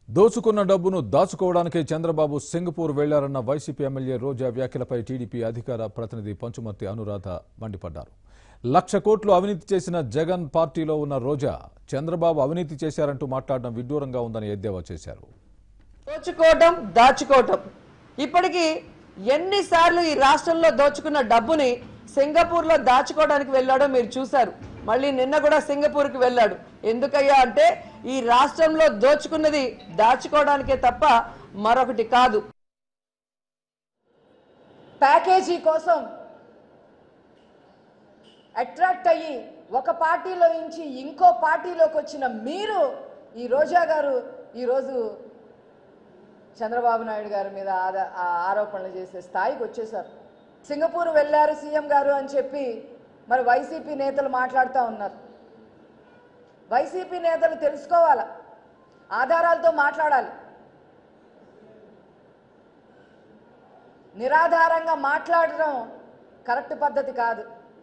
దోచుకున్న డబ్బును దాచుకోవడానికే చంద్రబాబు సింగపూర్ వెళ్లారన్న వైసీపీ ఎమ్మెల్యే రోజా వ్యాఖ్యలపై టీడీపీ అధికార ప్రతినిధి పంచుమర్తి అనురాధ మండిపడ్డారు లక్ష కోట్లు అవినీతి చేసిన జగన్ పార్టీలో ఉన్న రోజా చంద్రబాబు అవినీతి చేశారంటూ మాట్లాడడం విడ్డూరంగా ఉందని ఎద్దేవా చేశారు దోచుకోవటం దాచుకోవటం ఇప్పటికీ ఎన్నిసార్లు ఈ రాష్ట్రంలో దోచుకున్న డబ్బుని సింగపూర్లో దాచుకోవడానికి వెళ్ళాడో మీరు చూశారు మళ్ళీ నిన్న కూడా సింగపూర్కి వెళ్ళాడు ఎందుకయ్యా అంటే ఈ రాష్ట్రంలో దోచుకున్నది దాచుకోవడానికే తప్ప మరొకటి కాదు ప్యాకేజీ కోసం అట్రాక్ట్ అయ్యి ఒక పార్టీలో నుంచి ఇంకో పార్టీలోకి వచ్చిన మీరు ఈ రోజా గారు ఈరోజు చంద్రబాబు నాయుడు గారి మీద ఆదా- ఆ ఆరోపణలు చేసే స్థాయికి వచ్చేసారు సింగపూర్ వెళ్ళారు సీఎం గారు అని చెప్పి మరి వైసీపీ నేతలు మాట్లాడుతూ ఉన్నారు వైసీపీ నేతలు తెలుసుకోవాలా ఆధారాలతో మాట్లాడాలి నిరాధారంగా మాట్లాడడం కరెక్ట్ పద్ధతి కాదు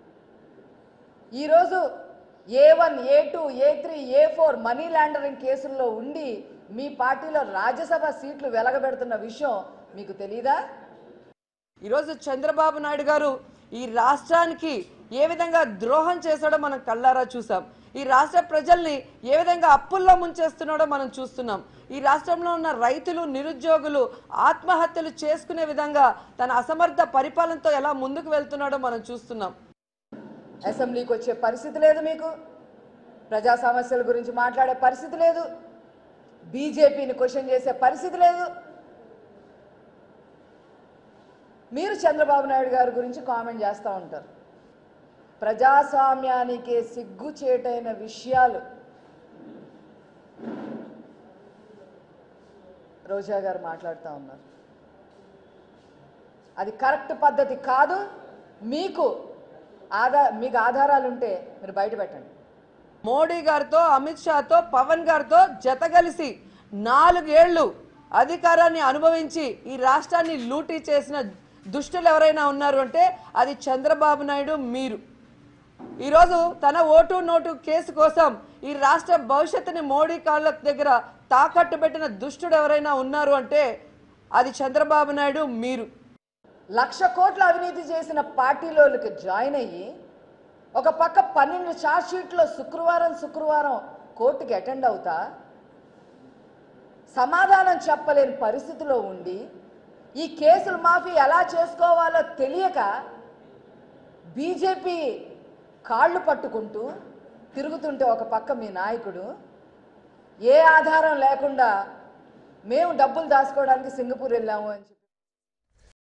ఈరోజు A one A two A three A four money laundering కేసుల్లో ఉండి మీ పార్టీలో రాజ్యసభ సీట్లు వెలగబెడుతున్న విషయం మీకు తెలీదా ఈరోజు చంద్రబాబు నాయుడు గారు ఈ రాష్ట్రానికి ఏ విధంగా ద్రోహం చేశాడో మనం కళ్ళారా చూసాం ఈ రాష్ట్ర ప్రజల్ని ఏ విధంగా అప్పుల్లో ముంచేస్తున్నాడో మనం చూస్తున్నాం ఈ రాష్ట్రంలో ఉన్న రైతులు నిరుద్యోగులు ఆత్మహత్యలు చేసుకునే విధంగా తన అసమర్థ పరిపాలనతో ఎలా ముందుకు వెళ్తున్నాడో మనం చూస్తున్నాం అసెంబ్లీకి వచ్చే పరిస్థితి లేదు మీకు ప్రజా సమస్యల గురించి మాట్లాడే పరిస్థితి లేదు బీజేపీని క్వశ్చన్ చేసే పరిస్థితి లేదు మీరు చంద్రబాబు నాయుడు గారి గురించి కామెంట్ చేస్తూ ఉంటారు ప్రజాస్వామ్యానికి సిగ్గుచేటైన విషయాలు రోజా గారు మాట్లాడుతూ ఉన్నారు అది కరెక్ట్ పద్ధతి కాదు మీకు ఆధార మీకు ఆధారాలు ఉంటే మీరు బయట పెట్టండి మోడీ గారితో అమిత్ షాతో పవన్ గారితో జత కలిసి నాలుగేళ్లు అధికారాన్ని అనుభవించి ఈ రాష్ట్రాన్ని లూటీ చేసిన దుష్టులు ఎవరైనా ఉన్నారు అంటే అది చంద్రబాబు నాయుడు మీరు ఈరోజు తన ఓటు నోటు కేసు కోసం ఈ రాష్ట్ర భవిష్యత్తుని మోడీ కాళ్ళ దగ్గర తాకట్టు పెట్టిన దుష్టుడు ఎవరైనా ఉన్నారు అంటే అది చంద్రబాబు నాయుడు మీరు లక్ష కోట్ల అవినీతి చేసిన పార్టీలోకి జాయిన్ అయ్యి ఒక పక్క పన్నెండు ఛార్జ్ షీట్లో శుక్రవారం శుక్రవారం కోర్టుకి అటెండ్ అవుతా సమాధానం చెప్పలేని పరిస్థితిలో ఉండి ఈ కేసులు మాఫీ ఎలా చేసుకోవాలో తెలియక బీజేపీ కాళ్ళు పట్టుకుంటూ తిరుగుతుంటే ఒక పక్క మీ నాయకుడు ఏ ఆధారం లేకుండా మేము డబ్బులు దాచుకోవడానికి సింగపూర్ వెళ్ళాము అని చెప్పి